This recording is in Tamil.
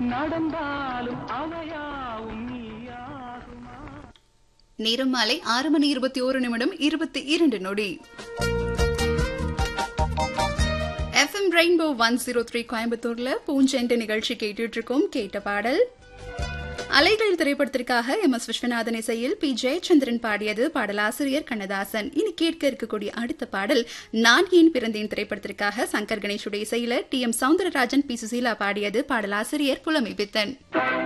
நடந்தாலும் அவையாவும் நீயாகுமா நேரம் மாலை ஆறு மணி இருபத்தி ஒரு நிமிடம் இருபத்தி இரண்டு நொடி FM Rainbow one zero three கோயம்புத்தூர்ல பூஞ்செண்டு நிகழ்ச்சி கேட்டுட்டு இருக்கோம் கேட்ட பாடல் அலைகள் திரைப்படத்திற்காக எம் எஸ் விஸ்வநாதன் இசையில் பி ஜெயச்சந்திரன் பாடியது பாடலாசிரியர் கண்ணதாசன் இனி கேட்க இருக்கக்கூடிய அடுத்த பாடல் நான் ஏன் பிறந்தேன் திரைப்படத்திற்காக சங்கர் கணேஷுடைய இசையில T M Soundararajan P Susheela பாடியது பாடலாசிரியர் புலமை பித்தன்